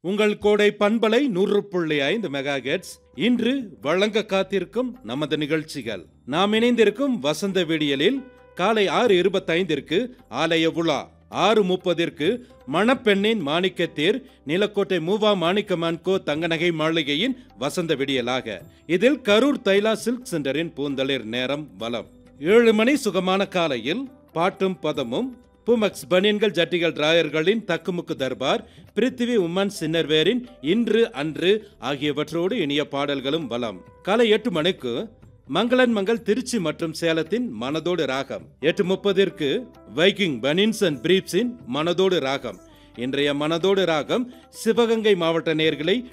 உங்கள் கோடை பண்பலை நூறு புள்ளி ஐந்து மெகா இன்று வழங்க காத்திருக்கும் நமது நிகழ்ச்சிகள் நாம் இணைந்திருக்கும் வசந்த விடியலில் காலை ஆறு இருபத்தைந்திற்கு ஆலய உலா ஆறு முப்பதிற்கு மணப்பெண்ணின் மாணிக்கத்தேர் நிலக்கோட்டை மூவா மாணிக்கமான் கோ தங்கநகை மாளிகையின் வசந்த விடியலாக இதில் கரூர் தைலா சில்க் சென்டரின் பூந்தளிர் நேரம் வலம் ஏழு மணி சுகமான காலையில் பாட்டும் பதமும் புமக்ஸ் பனியன்கள் ஜட்டிகள் டிராயர்களின் தக்குமுக்கு தர்பார் பிருத்திவி உமன் சின்னர்வேரின் இன்று அன்று ஆகியவற்றோடு இனிய பாடல்களும் வலம் காலை எட்டு மணிக்கு மங்களன் மங்கள் திருச்சி மற்றும் சேலத்தின் மனதோடு ராகம் எட்டு முப்பதிற்கு வைக்கிங் பனின்ஸ் அண்ட் பிரீப்ஸின் மனதோடு ராகம் இன்றைய மனதோடு ராகம் சிவகங்கை மாவட்ட நேர்களை